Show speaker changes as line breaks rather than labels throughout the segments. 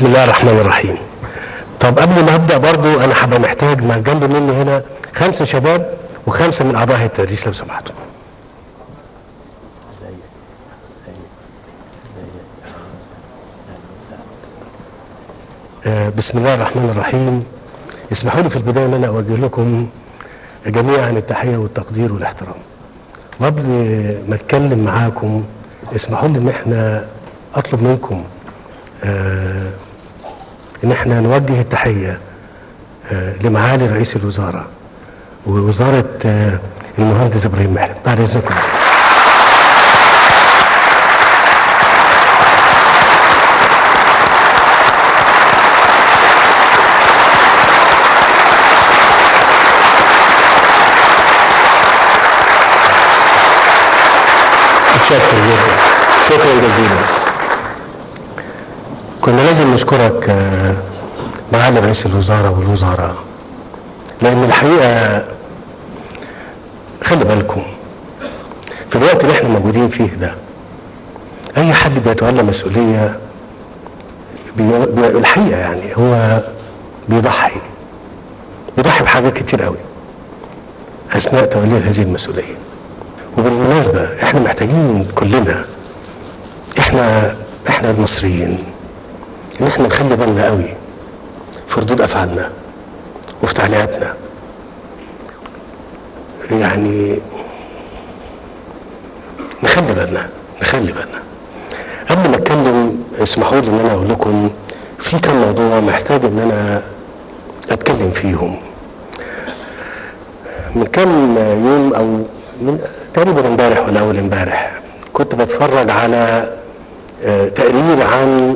بسم الله الرحمن الرحيم طب قبل ما ابدا برضو انا هبقى محتاج ما جنب مني هنا خمسه شباب وخمسه من اعضاء التدريس لو سمحتوا آه، بسم الله الرحمن الرحيم اسمحوا لي في البدايه ان انا اوجه لكم جميعا التحيه والتقدير والاحترام وقبل ما اتكلم معاكم اسمحوا لي ان احنا اطلب منكم آه، ان احنا نوجه التحيه آه، لمعالي رئيس الوزراء ووزاره آه، المهندس ابراهيم محلب بعد اذنكم متشكر جدا شكرا جزيلا كنا لازم نشكرك آه، معالي رئيس الوزراء والوزراء لان الحقيقه خلي بالكم في الوقت اللي احنا موجودين فيه ده اي حد بيتولى مسؤوليه بي... بي... الحقيقه يعني هو بيضحي بيضحي بحاجات كتير قوي اثناء توليه هذه المسؤوليه وبالمناسبه احنا محتاجين كلنا احنا احنا المصريين ان احنا نخلي بالنا قوي في ردود افعالنا وفي تعليقاتنا يعني نخلي بالنا نخلي بالنا قبل ما اتكلم اسمحوا لي ان انا اقول لكم في كم موضوع محتاج ان انا اتكلم فيهم من كام يوم او من تقريبا امبارح ولا اول امبارح كنت بتفرج على آه، تقرير عن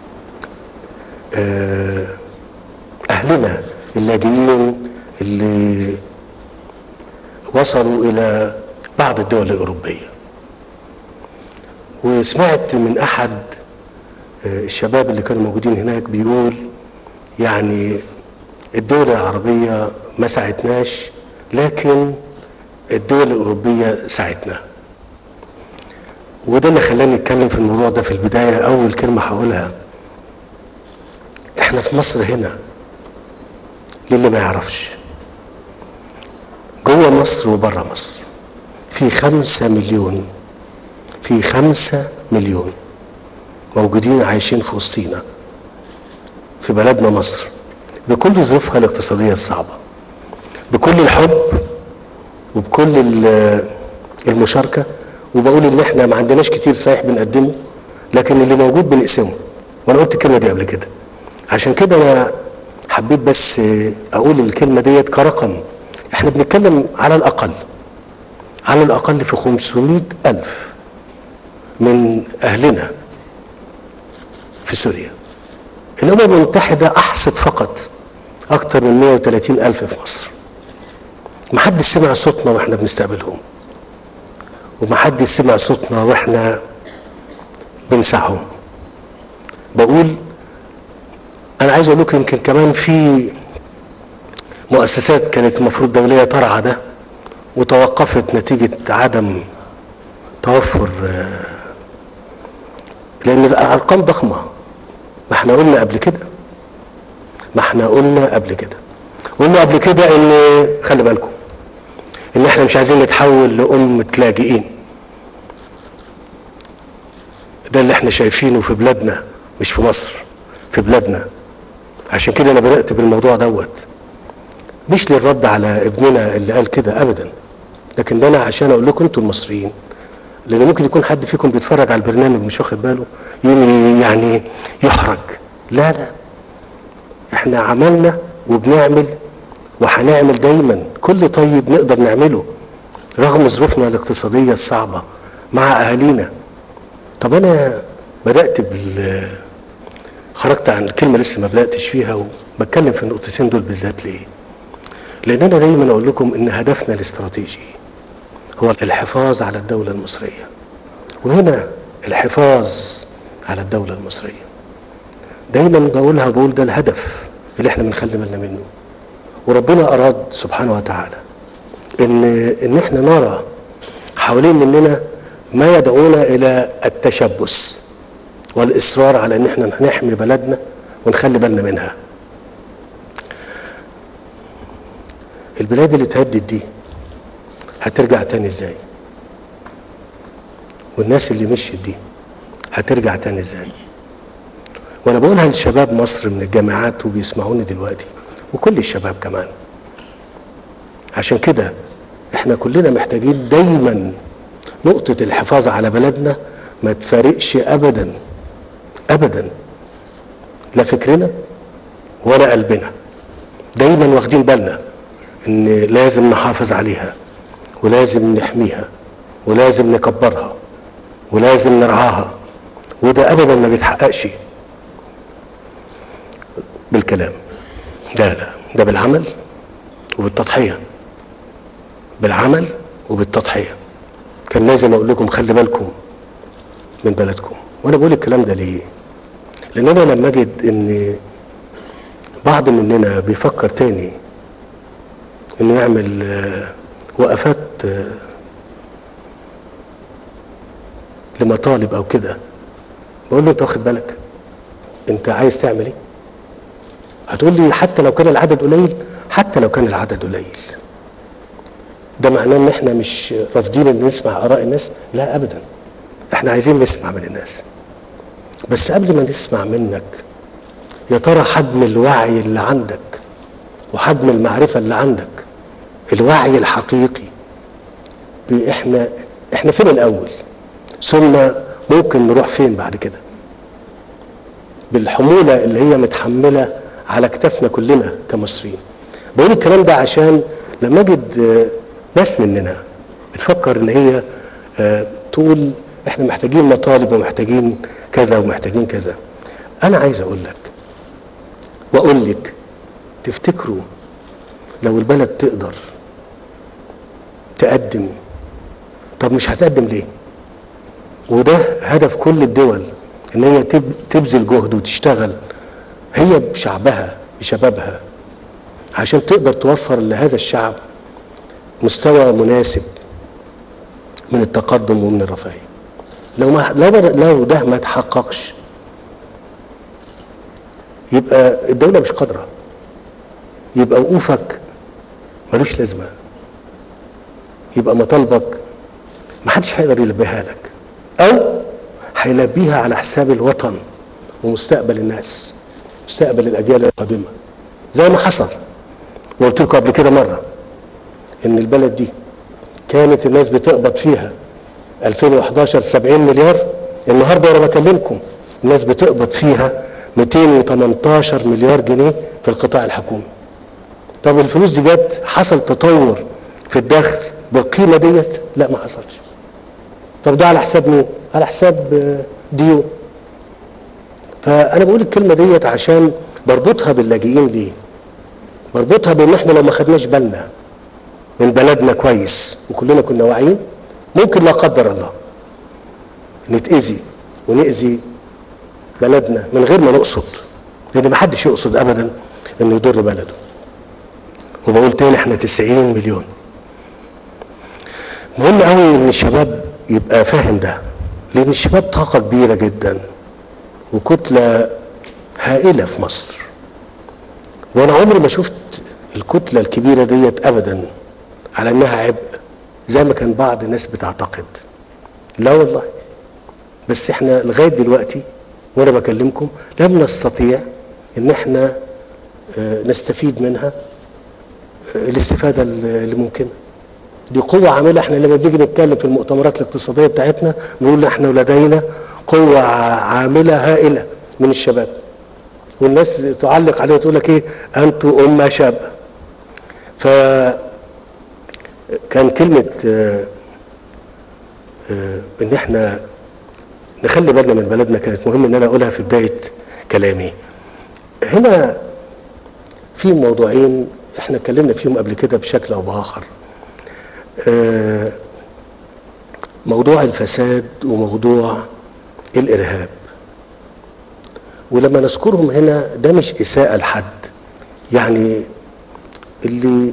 آه، اهلنا اللاجئين اللي وصلوا الى بعض الدول الاوروبيه وسمعت من احد آه، الشباب اللي كانوا موجودين هناك بيقول يعني الدول العربيه ما ساعدتناش لكن الدول الاوروبيه ساعدتنا وده اللي خلاني اتكلم في الموضوع ده في البدايه اول كلمه هقولها احنا في مصر هنا للي ما يعرفش جوه مصر وبره مصر في خمسة مليون في خمسة مليون موجودين عايشين في وسطينا في بلدنا مصر بكل ظروفها الاقتصادية الصعبة بكل الحب وبكل ال- المشاركة وبقول ان احنا ما عندناش كتير صحيح بنقدمه لكن اللي موجود بنقسمه وانا قلت الكلمة دي قبل كده عشان كده انا حبيت بس اقول الكلمة ديت كرقم احنا بنتكلم على الاقل على الاقل في 500 الف من اهلنا في سوريا الامم المتحدة احصت فقط اكتر من 130 الف في مصر محدش سمع صوتنا واحنا بنستقبلهم ومحدش سمع صوتنا واحنا بنسعهم بقول انا عايز اقول لكم يمكن كمان في مؤسسات كانت المفروض دوليه ترعى ده وتوقفت نتيجه عدم توفر آه، لان الارقام ضخمه ما احنا قلنا قبل كده ما احنا قلنا قبل كده قلنا قبل كده ان خلي بالكم ان احنا مش عايزين نتحول لأمة لاجئين ده اللي احنا شايفينه في بلادنا مش في مصر في بلادنا عشان كده انا بدأت بالموضوع دوت مش للرد على ابننا اللي قال كده ابدا لكن ده انا عشان اقول لكم انتوا المصريين لان ممكن يكون حد فيكم بيتفرج على البرنامج مش واخد باله يوم يعني يحرج لا لا احنا عملنا وبنعمل وهنعمل دايما كل طيب نقدر نعمله رغم ظروفنا الاقتصاديه الصعبه مع اهالينا طب انا بدات بال خرجت عن الكلمه لسه ما بداتش فيها وبتكلم في النقطتين دول بالذات ليه؟ لان انا دايما اقول لكم ان هدفنا الاستراتيجي هو الحفاظ على الدوله المصريه وهنا الحفاظ على الدوله المصريه دايما بقولها بقول ده الهدف اللي احنا بنخلي بالنا منه وربنا اراد سبحانه وتعالى ان ان احنا نرى حوالين مننا ما يدعونا الى التشبث والاصرار على ان احنا نحمي بلدنا ونخلي بالنا منها البلاد اللي اتهدد دي هترجع تاني ازاي والناس اللي مشيت دي هترجع تاني ازاي وانا بقولها لشباب مصر من الجامعات وبيسمعوني دلوقتي وكل الشباب كمان عشان كده احنا كلنا محتاجين دايما نقطة الحفاظ على بلدنا ما تفارقش ابدا ابدا لا فكرنا ولا قلبنا دايما واخدين بالنا ان لازم نحافظ عليها ولازم نحميها ولازم نكبرها ولازم نرعاها وده ابدا ما بيتحققش بالكلام لا لا ده بالعمل وبالتضحيه بالعمل وبالتضحيه كان لازم اقول لكم خلي بالكم من بلدكم وانا بقول الكلام ده ليه لان انا لما اجد ان بعض مننا بيفكر تاني انه يعمل آه، وقفات آه، لمطالب او كده بقول له انت واخد بالك انت عايز تعمل ايه هتقول لي حتى لو كان العدد قليل حتى لو كان العدد قليل ده معناه ان احنا مش رافضين ان نسمع اراء الناس لا ابدا احنا عايزين نسمع من الناس بس قبل ما نسمع منك يا ترى حجم الوعي اللي عندك وحجم المعرفة اللي عندك الوعي الحقيقي ب- احنا احنا فين الاول ثم ممكن نروح فين بعد كده بالحمولة اللي هي متحملة على كتافنا كلنا كمصريين بقول الكلام ده عشان لما اجد آه، ناس مننا بتفكر ان هي آه، تقول احنا محتاجين مطالب ومحتاجين كذا ومحتاجين كذا انا عايز اقول لك واقول لك تفتكروا لو البلد تقدر تقدم طب مش هتقدم ليه وده هدف كل الدول ان هي تب- تبذل جهد وتشتغل هي بشعبها بشبابها عشان تقدر توفر لهذا الشعب مستوى مناسب من التقدم ومن الرفاهيه لو ما لو ما- لو ده ما تحققش يبقى الدوله مش قادره يبقى وقوفك ملوش لازمه يبقى مطالبك محدش هيقدر يلبيها لك او هيلبيها على حساب الوطن ومستقبل الناس مستقبل الاجيال القادمه زي ما حصل وقلت لكم قبل كده مره ان البلد دي كانت الناس بتقبض فيها 2011 70 مليار النهارده وانا بكلمكم الناس بتقبض فيها 218 مليار جنيه في القطاع الحكومي طب الفلوس دي جت حصل تطور في الدخل بالقيمه ديت لا ما حصلش طب ده على حساب مين على حساب آه، ديون فانا بقول الكلمه ديت عشان بربطها باللاجئين ليه بربطها بان احنا لو ما خدناش بالنا من بلدنا كويس وكلنا كنا واعيين ممكن لا قدر الله نتاذي ونأذي بلدنا من غير ما نقصد لان ما حدش يقصد ابدا انه يضر بلده وبقول تاني احنا 90 مليون مهم قوي ان الشباب يبقى فاهم ده لان الشباب طاقه كبيره جدا وكتله هائله في مصر وانا عمري ما شفت الكتله الكبيره ديت ابدا على انها عبء زي ما كان بعض الناس بتعتقد لا والله بس احنا لغايه دلوقتي وانا بكلمكم لم نستطيع ان احنا آه، نستفيد منها آه، الاستفاده اللي ممكنه دي قوة عاملة احنا لما بنيجي نتكلم في المؤتمرات الاقتصادية بتاعتنا نقول احنا لدينا قوة ع- عاملة هائلة من الشباب والناس تعلق عليه تقول لك ايه انتوا أمة شابة ف كان كلمة آه، آه، ان احنا نخلي بالنا من بلدنا كانت مهم ان انا اقولها في بداية كلامي هنا في موضوعين احنا اتكلمنا فيهم قبل كده بشكل او باخر آه، موضوع الفساد وموضوع الارهاب ولما نذكرهم هنا ده مش اساءه لحد يعني اللي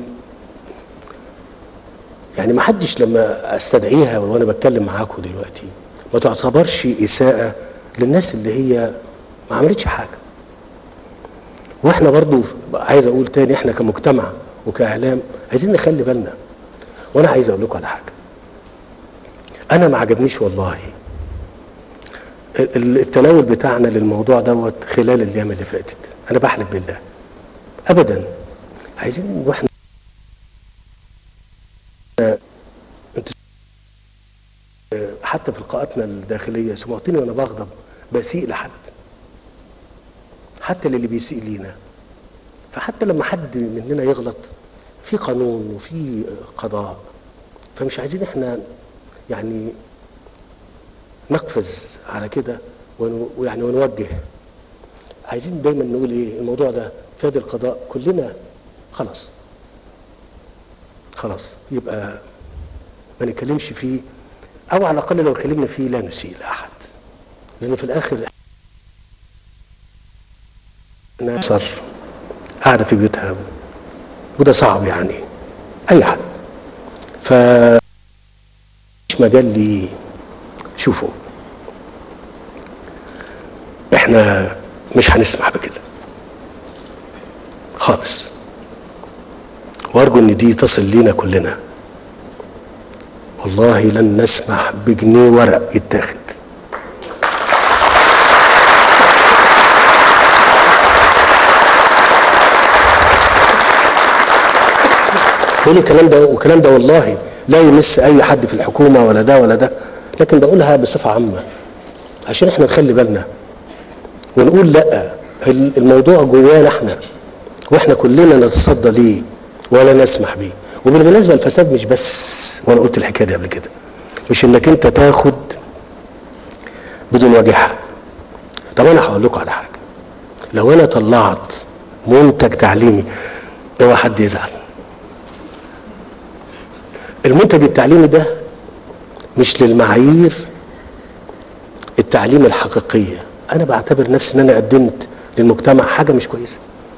يعني ما حدش لما استدعيها وانا بتكلم معاكم دلوقتي ما تعتبرش اساءه للناس اللي هي ما عملتش حاجه واحنا برضو عايز اقول تاني احنا كمجتمع وكاعلام عايزين نخلي بالنا وانا عايز اقول لكم على حاجه انا ما عجبنيش والله ال- التناول بتاعنا للموضوع دوت خلال الايام اللي فاتت انا بحلف بالله ابدا عايزين واحنا انتوا حتى في لقاءاتنا الداخليه سمعتني وانا بغضب بسيء لحد حتى للي بيسيء لينا فحتى لما حد مننا يغلط في قانون وفي قضاء فمش عايزين احنا يعني نقفز على كده ون- ويعني ونوجه عايزين دايما نقول ايه الموضوع ده فاد القضاء كلنا خلاص خلاص يبقى ما نتكلمش فيه او على الاقل لو اتكلمنا فيه لا نسيء لاحد لان في الاخر ناس قاعده في بيوتها وده صعب يعني اي حد ف مش مجال لي شوفوا احنا مش هنسمح بكده خالص وارجو ان دي تصل لينا كلنا والله لن نسمح بجنيه ورق يتاخد بقول الكلام ده والكلام ده والله لا يمس اي حد في الحكومه ولا ده ولا ده لكن بقولها بصفه عامه عشان احنا نخلي بالنا ونقول لا الموضوع جوانا احنا واحنا كلنا نتصدى ليه ولا نسمح بيه وبالمناسبه الفساد مش بس وانا قلت الحكايه دي قبل كده مش انك انت تاخد بدون وجه حق طب انا هقول لكم على حاجه لو انا طلعت منتج تعليمي اوعى حد يزعل المنتج التعليمي ده مش للمعايير التعليم الحقيقيه انا بعتبر نفسي ان انا قدمت للمجتمع حاجه مش كويسه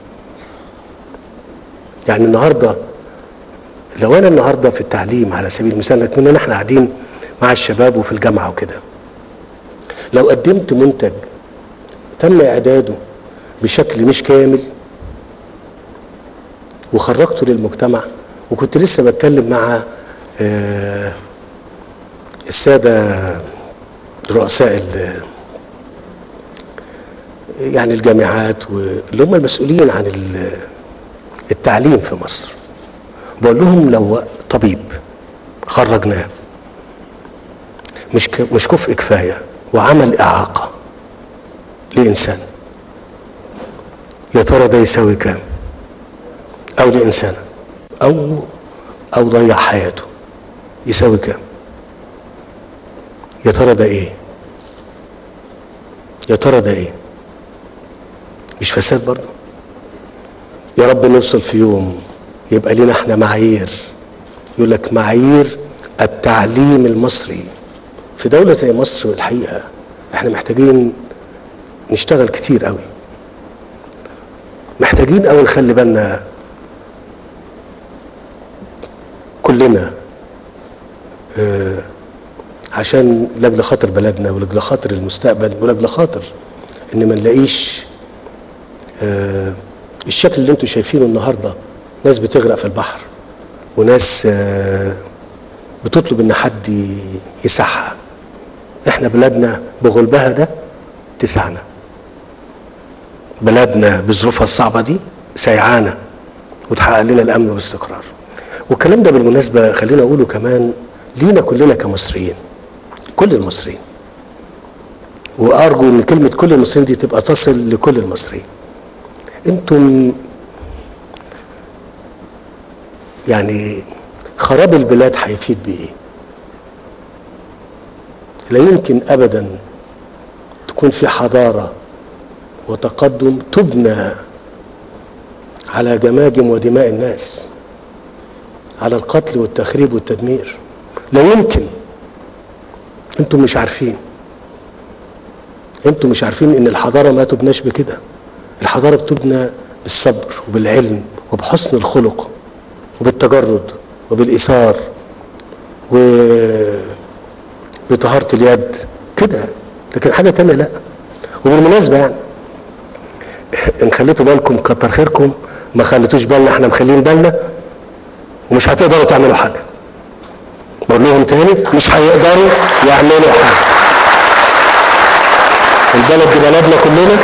يعني النهارده لو انا النهارده في التعليم على سبيل المثال نتمنى احنا قاعدين مع الشباب وفي الجامعه وكده لو قدمت منتج تم اعداده بشكل مش كامل وخرجته للمجتمع وكنت لسه بتكلم مع آه الساده رؤساء يعني الجامعات واللي هم المسؤولين عن التعليم في مصر بقول لهم لو طبيب خرجناه مش مش كفء كفايه وعمل اعاقه لانسان يا ترى ده يساوي كام او لانسان او او ضيع حياته يساوي كام يا ترى ده ايه يا ترى ده ايه مش فساد برضه يا رب نوصل في يوم يبقى لنا احنا معايير يقول لك معايير التعليم المصري في دولة زي مصر الحقيقة احنا محتاجين نشتغل كتير قوي محتاجين قوي نخلي بالنا كلنا اه عشان لاجل خاطر بلدنا ولاجل خاطر المستقبل ولاجل خاطر ان ما نلاقيش اه الشكل اللي انتم شايفينه النهارده ناس بتغرق في البحر وناس اه بتطلب ان حد يسعها احنا بلادنا بغلبها ده تسعنا بلادنا بظروفها الصعبه دي سيعانا وتحقق لنا الامن والاستقرار والكلام ده بالمناسبه خلينا اقوله كمان لينا كلنا كمصريين كل المصريين وارجو ان كلمه كل المصريين دي تبقى تصل لكل المصريين انتم يعني خراب البلاد هيفيد بايه لا يمكن ابدا تكون في حضاره وتقدم تبنى على جماجم ودماء الناس على القتل والتخريب والتدمير لا يمكن انتم مش عارفين انتم مش عارفين ان الحضاره ما تبناش بكده الحضاره بتبنى بالصبر وبالعلم وبحسن الخلق وبالتجرد وبالايثار وبطهاره اليد كده لكن حاجه تانية لا وبالمناسبه يعني ان خليتوا بالكم كتر خيركم ما خليتوش بالنا احنا مخلين بالنا ومش هتقدروا تعملوا حاجه بقول لهم تاني مش هيقدروا يعملوا حاجه البلد دي بلدنا كلنا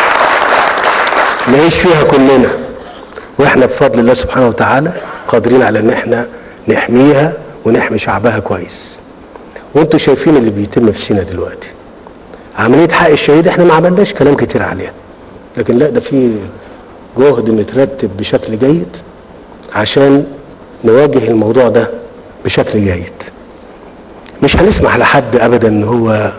نعيش فيها كلنا واحنا بفضل الله سبحانه وتعالى قادرين على ان احنا نحميها ونحمي شعبها كويس وانتوا شايفين اللي بيتم في سينا دلوقتي عمليه حق الشهيد احنا ما عملناش كلام كتير عليها لكن لا ده في جهد مترتب بشكل جيد عشان نواجه الموضوع ده بشكل جيد مش هنسمح لحد ابدا ان هو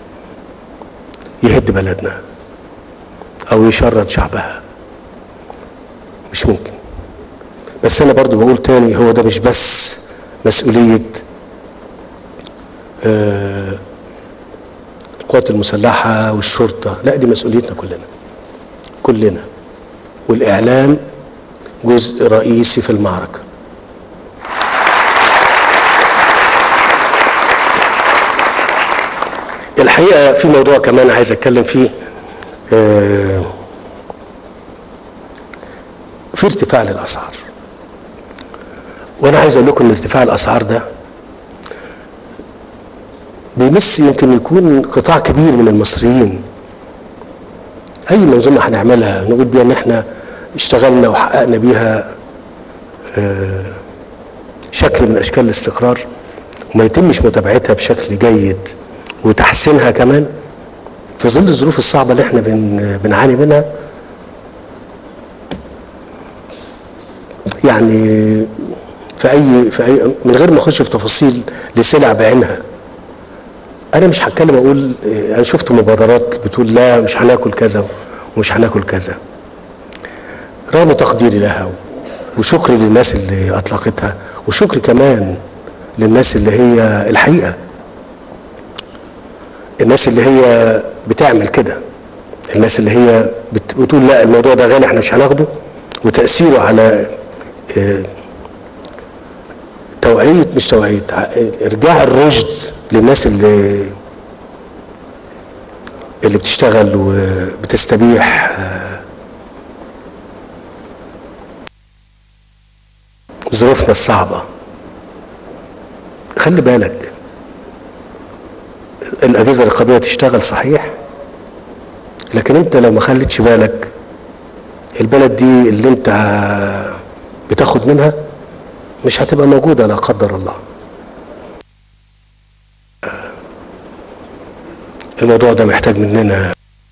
يهد بلدنا او يشرد شعبها مش ممكن بس انا برضو بقول تاني هو ده مش بس مسؤولية آه، القوات المسلحة والشرطة لا دي مسؤوليتنا كلنا كلنا والإعلام جزء رئيسي في المعركة الحقيقة في موضوع كمان عايز أتكلم فيه آه، في ارتفاع للأسعار وأنا عايز أقول لكم إن ارتفاع الأسعار ده بيمس يمكن يكون قطاع كبير من المصريين أي منظومة هنعملها نقول بيها إن إحنا اشتغلنا وحققنا بيها آه، شكل من أشكال الاستقرار وما يتمش متابعتها بشكل جيد وتحسينها كمان في ظل الظروف الصعبة اللي احنا بن بنعاني منها يعني في أي في أي من غير ما أخش في تفاصيل لسلع بعينها أنا مش هتكلم أقول اه، أنا شفت مبادرات بتقول لا مش هناكل كذا ومش هناكل كذا رغم تقديري لها وشكري للناس اللي أطلقتها وشكري كمان للناس اللي هي الحقيقة الناس اللي هي بتعمل كده الناس اللي هي بت- بتقول لا الموضوع ده غالي احنا مش هناخده وتأثيره على اه، توعية مش توعية ع- إرجاع الرشد للناس اللي اللي بتشتغل وبتستبيح اه، ظروفنا الصعبة خلي بالك الأجهزة الرقابية تشتغل صحيح لكن أنت لو ما خليتش بالك البلد دي اللي أنت بتاخد منها مش هتبقى موجودة لا قدر الله الموضوع ده محتاج مننا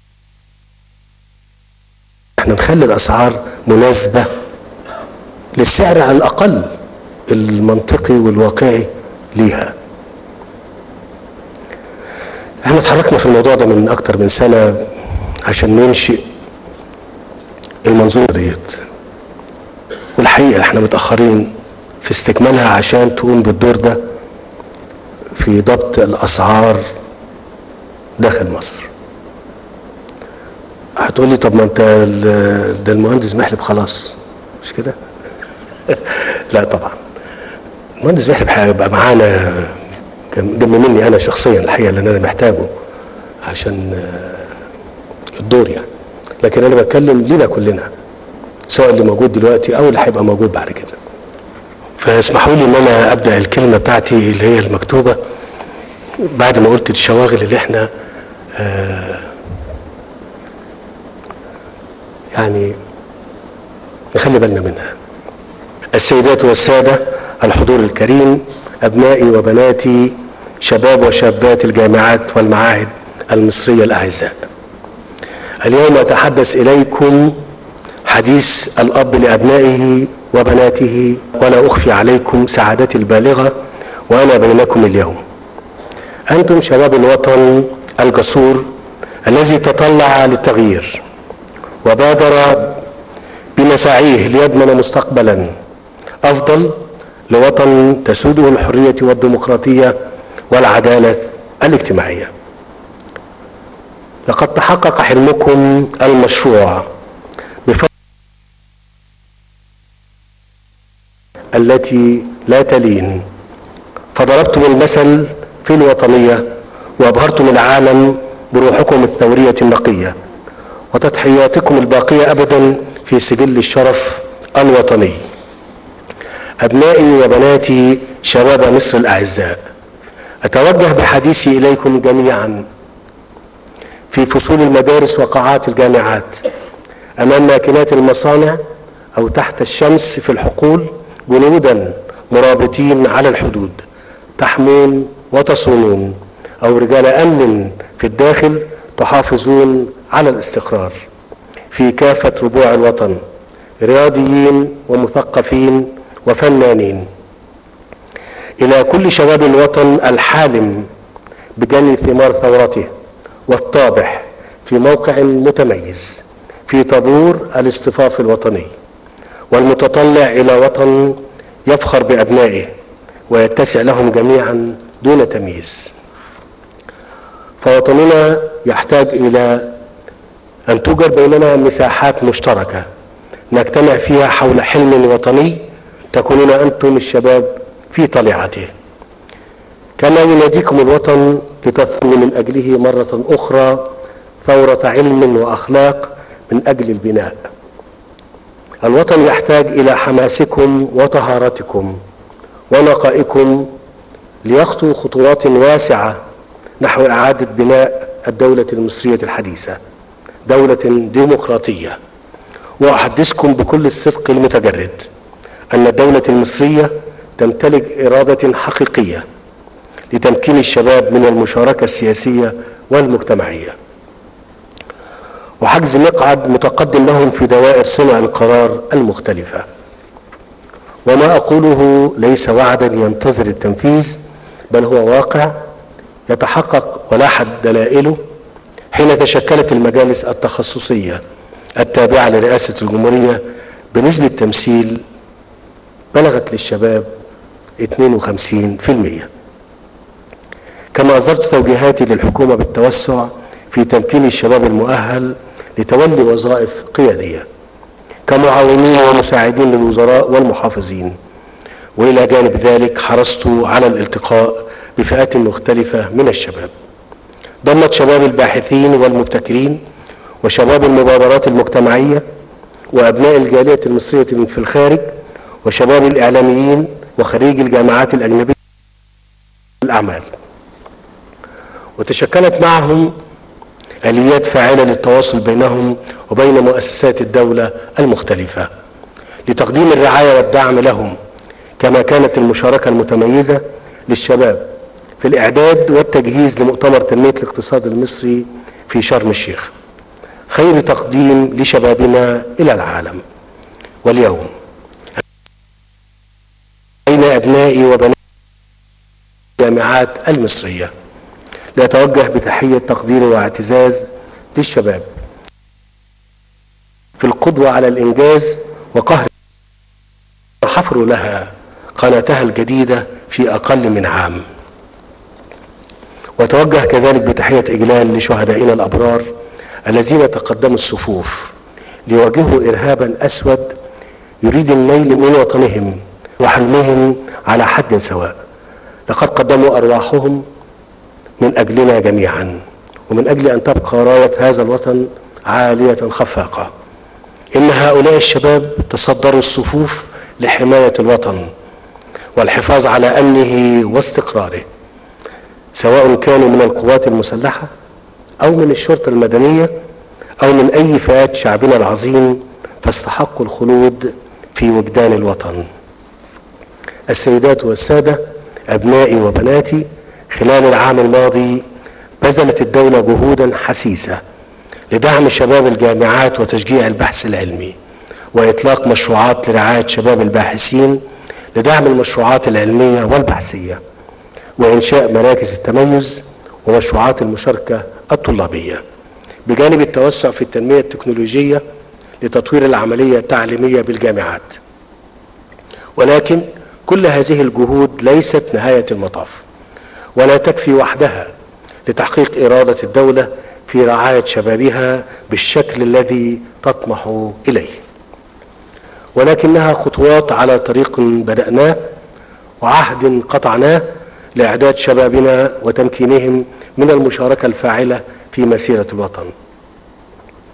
احنا نخلي الأسعار مناسبة للسعر على الأقل المنطقي والواقعي ليها احنا اتحركنا في الموضوع ده من اكتر من سنة عشان ننشئ المنظومة ديت والحقيقة احنا متأخرين في استكمالها عشان تقوم بالدور ده في ضبط الأسعار داخل مصر هتقولي طب ما انت ال- ده المهندس محلب خلاص مش كده لا طبعا المهندس محلب هيبقى معانا جنب جنب مني انا شخصيا الحقيقه لان انا محتاجه عشان آه، الدور يعني لكن انا بتكلم لينا كلنا سواء اللي موجود دلوقتي او اللي هيبقى موجود بعد كده فاسمحوا لي ان انا ابدا الكلمه بتاعتي اللي هي المكتوبه بعد ما قلت الشواغل اللي احنا آه، يعني نخلي بالنا منها السيدات والسادة الحضور الكريم أبنائي وبناتي شباب وشابات الجامعات والمعاهد المصرية الأعزاء اليوم أتحدث إليكم حديث الأب لأبنائه وبناته ولا أخفي عليكم سعادتي البالغة وأنا بينكم اليوم أنتم شباب الوطن الجسور الذي تطلع للتغيير وبادر بمساعيه ليضمن مستقبلا افضل لوطن تسوده الحريه والديمقراطيه والعداله الاجتماعيه. لقد تحقق حلمكم المشروع بفضل التي لا تلين فضربتم المثل في الوطنيه وابهرتم العالم بروحكم الثوريه النقيه وتضحياتكم الباقية أبدا في سجل الشرف الوطني أبنائي وبناتي شباب مصر الأعزاء أتوجه بحديثي إليكم جميعا في فصول المدارس وقاعات الجامعات أمام ماكينات المصانع أو تحت الشمس في الحقول جنودا مرابطين على الحدود تحمون وتصونون أو رجال أمن في الداخل تحافظون على الاستقرار في كافة ربوع الوطن رياضيين ومثقفين وفنانين إلى كل شباب الوطن الحالم بجني ثمار ثورته والطابح في موقع متميز في طابور الاصطفاف الوطني والمتطلع إلى وطن يفخر بأبنائه ويتسع لهم جميعا دون تمييز فوطننا يحتاج إلى أن توجد بيننا مساحات مشتركة نجتمع فيها حول حلم وطني تكونون أنتم الشباب في طليعته كما يناديكم الوطن لتثنوا من أجله مرة أخرى ثورة علم وأخلاق من أجل البناء الوطن يحتاج إلى حماسكم وطهارتكم ونقائكم ليخطو خطوات واسعة نحو إعادة بناء الدولة المصرية الحديثة دولة ديمقراطية وأحدثكم بكل الصدق المتجرد أن الدولة المصرية تمتلك إرادة حقيقية لتمكين الشباب من المشاركة السياسية والمجتمعية وحجز مقعد متقدم لهم في دوائر صنع القرار المختلفة وما أقوله ليس وعدا ينتظر التنفيذ بل هو واقع يتحقق ولاحت دلائله حين تشكلت المجالس التخصصية التابعة لرئاسة الجمهورية بنسبة تمثيل بلغت للشباب 52% كما أصدرت توجيهاتي للحكومة بالتوسع في تمكين الشباب المؤهل لتولي وظائف قيادية كمعاونين ومساعدين للوزراء والمحافظين وإلى جانب ذلك حرصت على الالتقاء بفئات مختلفة من الشباب ضمت شباب الباحثين والمبتكرين وشباب المبادرات المجتمعية وأبناء الجالية المصرية من في الخارج وشباب الإعلاميين وخريج الجامعات الأجنبية الأعمال وتشكلت معهم آليات فاعلة للتواصل بينهم وبين مؤسسات الدولة المختلفة لتقديم الرعاية والدعم لهم كما كانت المشاركة المتميزة للشباب في الإعداد والتجهيز لمؤتمر تنمية الاقتصاد المصري في شرم الشيخ خير تقديم لشبابنا إلى العالم واليوم أين أبنائي وبناتي الجامعات المصرية لأتوجه بتحية تقدير واعتزاز للشباب في القدوة على الإنجاز وقهر حفروا لها قناتها الجديدة في أقل من عام وتوجه كذلك بتحية إجلال لشهدائنا الأبرار الذين تقدموا الصفوف ليواجهوا إرهابا أسود يريد النيل من وطنهم وحلمهم على حد سواء لقد قدموا أرواحهم من أجلنا جميعا ومن أجل أن تبقى راية هذا الوطن عالية خفاقة إن هؤلاء الشباب تصدروا الصفوف لحماية الوطن والحفاظ على أمنه واستقراره سواء كانوا من القوات المسلحة أو من الشرطة المدنية أو من أي فئات شعبنا العظيم فاستحقوا الخلود في وجدان الوطن السيدات والسادة أبنائي وبناتي خلال العام الماضي بذلت الدولة جهودا حسيسة لدعم شباب الجامعات وتشجيع البحث العلمي وإطلاق مشروعات لرعاية شباب الباحثين لدعم المشروعات العلمية والبحثية وإنشاء مراكز التميز ومشروعات المشاركة الطلابية بجانب التوسع في التنمية التكنولوجية لتطوير العملية التعليمية بالجامعات ولكن كل هذه الجهود ليست نهاية المطاف ولا تكفي وحدها لتحقيق إرادة الدولة في رعاية شبابها بالشكل الذي تطمح إليه ولكنها خطوات على طريق بدأناه وعهد قطعناه لإعداد شبابنا وتمكينهم من المشاركة الفاعلة في مسيرة الوطن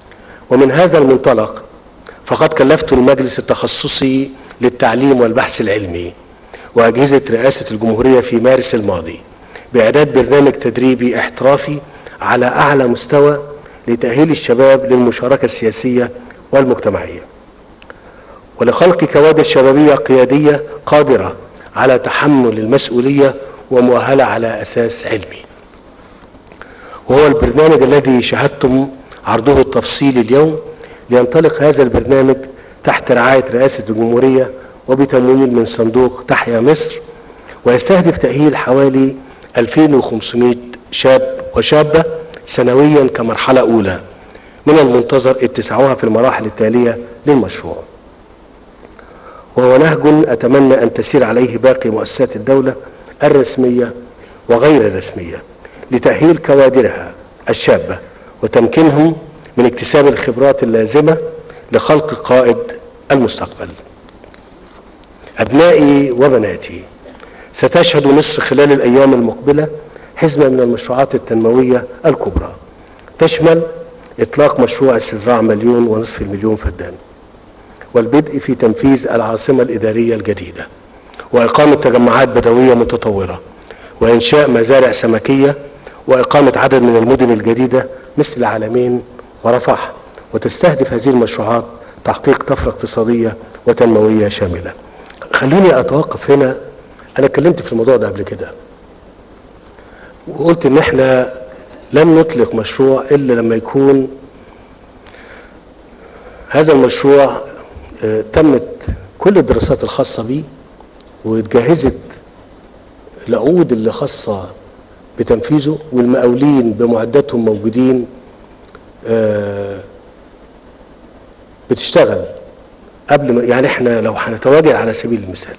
ومن هذا المنطلق فقد كلفت المجلس التخصصي للتعليم والبحث العلمي وأجهزة رئاسة الجمهورية في مارس الماضي بإعداد برنامج تدريبي احترافي على أعلى مستوى لتأهيل الشباب للمشاركة السياسية والمجتمعية ولخلق كوادر شبابية قيادية قادرة على تحمل المسؤولية ومؤهلة على أساس علمي وهو البرنامج الذي شاهدتم عرضه التفصيلي اليوم لينطلق هذا البرنامج تحت رعاية رئاسة الجمهورية وبتمويل من صندوق تحيا مصر ويستهدف تأهيل حوالي 2500 شاب وشابة سنويا كمرحلة أولى من المنتظر اتساعها في المراحل التالية للمشروع وهو نهج أتمنى أن تسير عليه باقي مؤسسات الدولة الرسمية وغير الرسمية لتأهيل كوادرها الشابة وتمكينهم من اكتساب الخبرات اللازمة لخلق قائد المستقبل أبنائي وبناتي ستشهد مصر خلال الأيام المقبلة حزمة من المشروعات التنموية الكبرى تشمل إطلاق مشروع استزراع مليون ونصف المليون فدان والبدء في تنفيذ العاصمة الإدارية الجديدة وإقامة تجمعات بدوية متطورة وإنشاء مزارع سمكية وإقامة عدد من المدن الجديدة مثل العالمين ورفح وتستهدف هذه المشروعات تحقيق طفرة اقتصادية وتنموية شاملة خلوني أتوقف هنا أنا اتكلمت في الموضوع ده قبل كده وقلت إن إحنا لن نطلق مشروع إلا لما يكون هذا المشروع آه، تمت كل الدراسات الخاصة به واتجهزت العقود اللي خاصة بتنفيذه والمقاولين بمعداتهم موجودين آه، بتشتغل قبل ما يعني احنا لو هنتواجد على سبيل المثال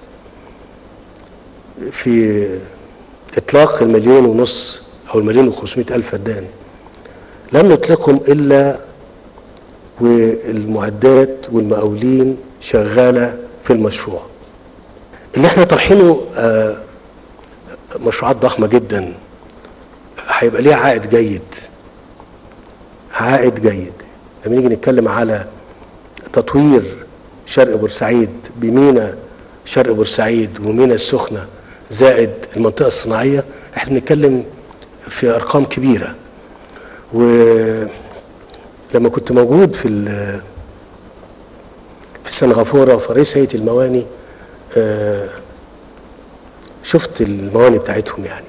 في اطلاق المليون ونص او المليون وخمسمائة الف فدان لم نطلقهم الا والمعدات والمقاولين شغاله في المشروع اللي احنا طرحينه آه، مشروعات ضخمه جدا هيبقى ليها عائد جيد عائد جيد لما نيجي نتكلم على تطوير شرق بورسعيد بمينا شرق بورسعيد ومينا السخنة زائد المنطقة الصناعية احنا بنتكلم في أرقام كبيرة ولما كنت موجود في ال- في سنغافورة في رئيس هيئة المواني آه، شفت المواني بتاعتهم يعني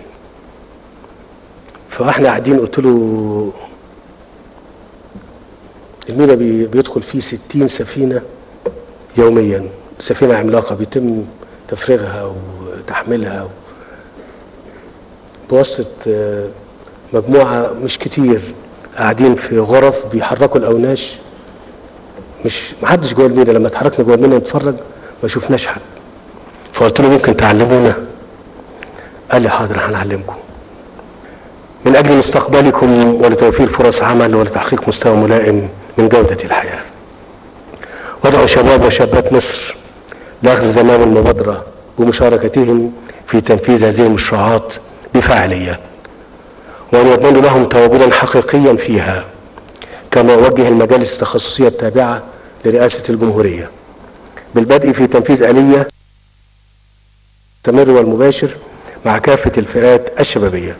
فاحنا قاعدين قلت له المينا بي- بيدخل فيه ستين سفينة يوميا سفينة عملاقة بيتم تفريغها وتحميلها بواسطة آه، مجموعة مش كتير قاعدين في غرف بيحركوا الأوناش مش محدش جوه المينا لما اتحركنا جوه المينا نتفرج ما شفناش حد فقلت له ممكن تعلمونا قال لي حاضر هنعلمكم من أجل مستقبلكم ولتوفير فرص عمل ولتحقيق مستوى ملائم من جودة الحياة وادعو شباب وشابات مصر لأخذ زمام المبادرة بمشاركتهم في تنفيذ هذه المشروعات بفاعلية وأن يضمن لهم تواجدا حقيقيا فيها كما أوجه المجالس التخصصية التابعة لرئاسة الجمهورية بالبدء في تنفيذ آلية المستمر والمباشر مع كافة الفئات الشبابية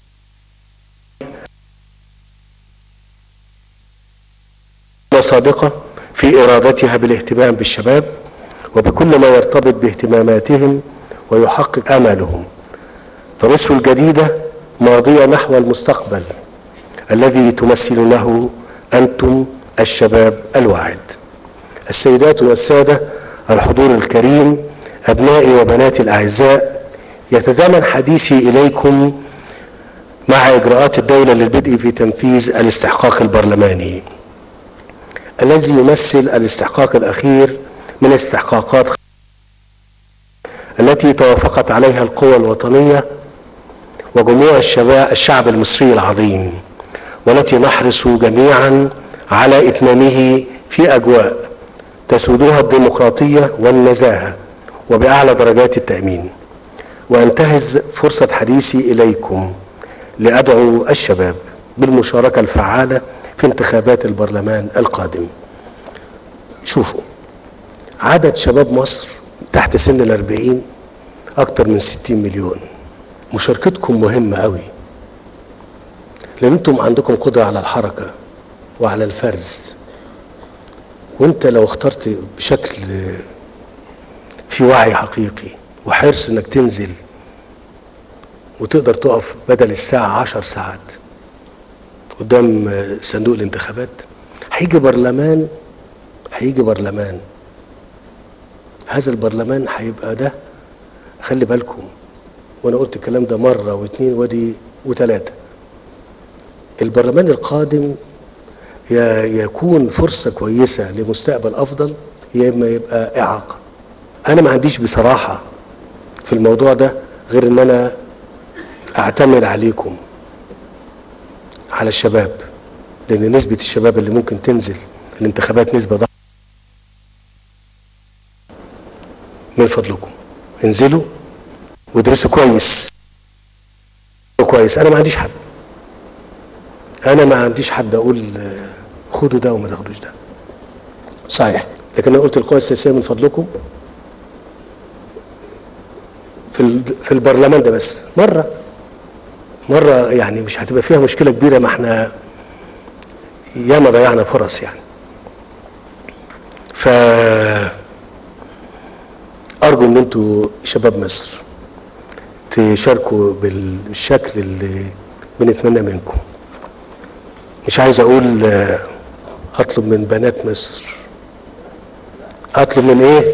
صادقة في إرادتها بالاهتمام بالشباب وبكل ما يرتبط باهتماماتهم ويحقق آمالهم فمصر الجديدة ماضية نحو المستقبل الذي تمثلونه أنتم الشباب الواعد السيدات والسادة الحضور الكريم أبنائي وبناتي الأعزاء يتزامن حديثي إليكم مع إجراءات الدولة للبدء في تنفيذ الاستحقاق البرلماني الذي يمثل الاستحقاق الأخير من استحقاقات التي توافقت عليها القوى الوطنية وجموع الشباب الشعب المصري العظيم والتي نحرص جميعا على إتمامه في أجواء تسودها الديمقراطية والنزاهة وبأعلى درجات التأمين وأنتهز فرصة حديثي إليكم لأدعو الشباب بالمشاركة الفعالة في انتخابات البرلمان القادم شوفوا عدد شباب مصر تحت سن الأربعين أكتر من ستين مليون مشاركتكم مهمة قوي لأن أنتم عندكم قدرة على الحركة وعلى الفرز وأنت لو اخترت بشكل في وعي حقيقي وحرص انك تنزل وتقدر تقف بدل الساعة عشر ساعات قدام صندوق الانتخابات هيجي برلمان هيجي برلمان هذا البرلمان هيبقى ده خلي بالكم وانا قلت الكلام ده مرة واثنين ودي وثلاثة البرلمان القادم يكون فرصة كويسة لمستقبل أفضل يا إما يبقى إعاقة أنا ما عنديش بصراحة في الموضوع ده غير إن أنا أعتمد عليكم على الشباب لأن نسبة الشباب اللي ممكن تنزل الانتخابات نسبة ضعف من فضلكم انزلوا وادرسوا كويس كويس أنا ما عنديش حد أنا ما عنديش حد أقول خدوا ده وما تاخدوش ده صحيح لكن أنا قلت القوى السياسية من فضلكم في في البرلمان ده بس مره مره يعني مش هتبقى فيها مشكله كبيره ما احنا ياما ضيعنا فرص يعني ف ارجو ان انتوا شباب مصر تشاركوا بالشكل اللي بنتمنى منكم مش عايز اقول اطلب من بنات مصر اطلب من ايه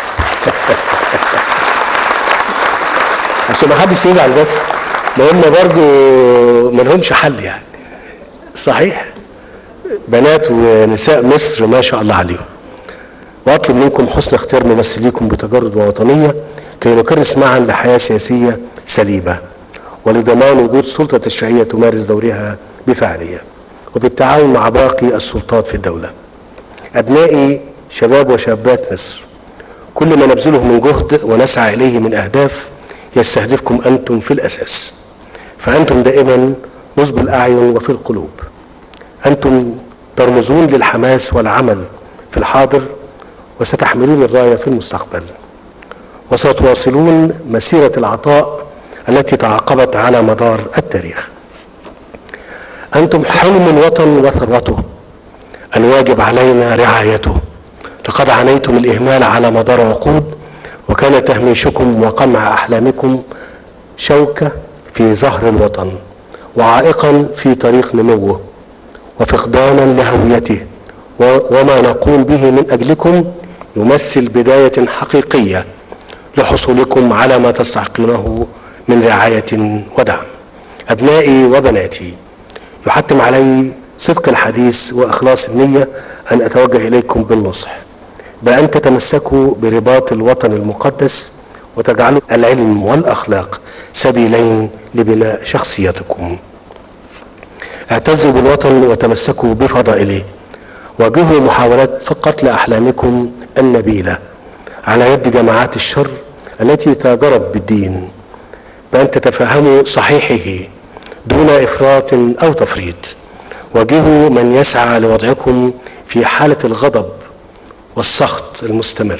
عشان ما حدش يزعل بس ما هم برضو ما لهمش حل يعني صحيح بنات ونساء مصر ما شاء الله عليهم واطلب منكم حسن اختيار ممثليكم بتجرد ووطنيه كي نكرس معا لحياه سياسيه سليمه ولضمان وجود سلطه تشريعيه تمارس دورها بفعاليه وبالتعاون مع باقي السلطات في الدوله. ابنائي شباب وشابات مصر كل ما نبذله من جهد ونسعى اليه من اهداف يستهدفكم انتم في الاساس فانتم دائما نصب الاعين وفي القلوب انتم ترمزون للحماس والعمل في الحاضر وستحملون الرايه في المستقبل وستواصلون مسيره العطاء التي تعاقبت على مدار التاريخ انتم حلم الوطن وثروته الواجب علينا رعايته لقد عانيتم الاهمال على مدار عقود وكان تهميشكم وقمع احلامكم شوكه في ظهر الوطن وعائقا في طريق نموه وفقدانا لهويته وما نقوم به من اجلكم يمثل بدايه حقيقيه لحصولكم على ما تستحقونه من رعايه ودعم ابنائي وبناتي يحتم علي صدق الحديث واخلاص النيه ان اتوجه اليكم بالنصح بأن تتمسكوا برباط الوطن المقدس وتجعلوا العلم والأخلاق سبيلين لبناء شخصيتكم اعتزوا بالوطن وتمسكوا بفضائله واجهوا محاولات قتل أحلامكم النبيلة على يد جماعات الشر التي تاجرت بالدين بأن تتفهموا صحيحه دون إفراط أو تفريط واجهوا من يسعى لوضعكم في حالة الغضب والسخط المستمر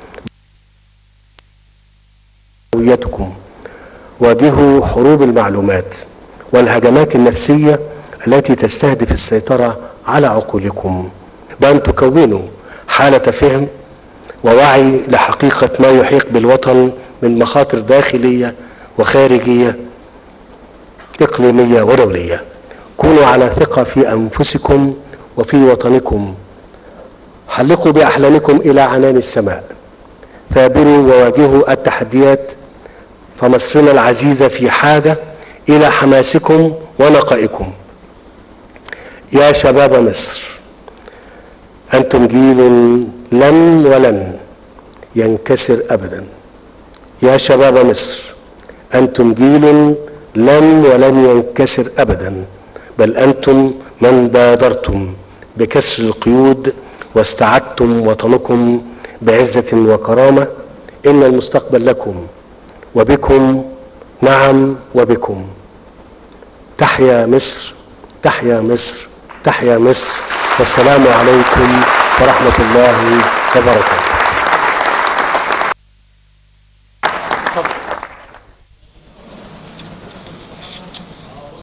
هويتكم واجهوا حروب المعلومات والهجمات النفسية التي تستهدف السيطرة على عقولكم بأن تكونوا حالة فهم ووعي لحقيقة ما يحيق بالوطن من مخاطر داخلية وخارجية إقليمية ودولية كونوا على ثقة في أنفسكم وفي وطنكم حلقوا بأحلامكم إلى عنان السماء ثابروا وواجهوا التحديات فمصرنا العزيزة في حاجة إلى حماسكم ونقائكم يا شباب مصر أنتم جيل لن ولن ينكسر أبدا يا شباب مصر أنتم جيل لن ولن ينكسر أبدا بل أنتم من بادرتم بكسر القيود واستعدتم وطنكم بعزة وكرامة إن المستقبل لكم وبكم نعم وبكم تحيا مصر تحيا مصر تحيا مصر والسلام عليكم ورحمة الله وبركاته